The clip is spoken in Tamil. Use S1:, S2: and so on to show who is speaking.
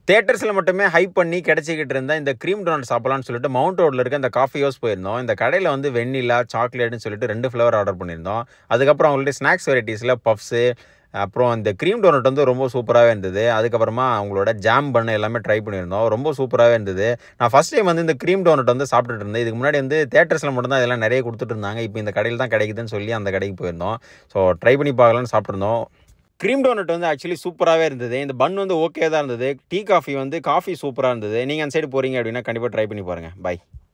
S1: தேட்டர்ஸில் மட்டுமே ஹைப் பண்ணி கிடச்சிக்கிட்டு இருந்த இந்த க்ரீம் டோனட் சாப்பிடலாம்னு சொல்லிட்டு மவுண்ட் ரோட்டில் இருக்க இந்த காஃபி ஹவுஸ் போயிருந்தோம் இந்த கடையில் வந்து வெண்ணிலா சாக்லேட்னு சொல்லிட்டு ரெண்டு ஃப்ளேவர் ஆர்டர் பண்ணியிருந்தோம் அதுக்கப்புறம் அவங்கள்ட்ட ஸ்நாக்ஸ் வெரைட்டிஸில் பஃப்ஸு அப்புறம் இந்த க்ரீம் டோனட் வந்து ரொம்ப சூப்பராகவே இருந்தது அதுக்கப்புறமா அவங்களோட ஜாம் பண்ண எல்லாமே ட்ரை பண்ணியிருந்தோம் ரொம்ப சூப்பராகவே இருந்தது நான் ஃபஸ்ட் டைம் வந்து இந்த க்ரீம் டோனட் வந்து சாப்பிட்டுட்டு இருந்தேன் இதுக்கு முன்னாடி வந்து தேட்டர்ஸில் மட்டும்தான் இதெல்லாம் நிறைய கொடுத்துட்டு இருந்தாங்க இப்போ இந்த கடையில் தான் கிடைக்குதுன்னு சொல்லி அந்த கடைக்கு போயிருந்தோம் ஸோ ட்ரை பண்ணி பார்க்கலான்னு சாப்பிட்ருந்தோம் க்ரீம் டோனட் வந்து ஆக்சுவலி சூப்பராகவே இருந்தது இந்த பன் வந்து ஓகே தான் இருந்தது டீ காஃபி வந்து காஃபி சூப்பராக இருந்தது நீங்கள் அந்த சைடு போகிறீங்க அப்படின்னா கண்டிப்பாக ட்ரை பண்ணி பாருங்கள் பை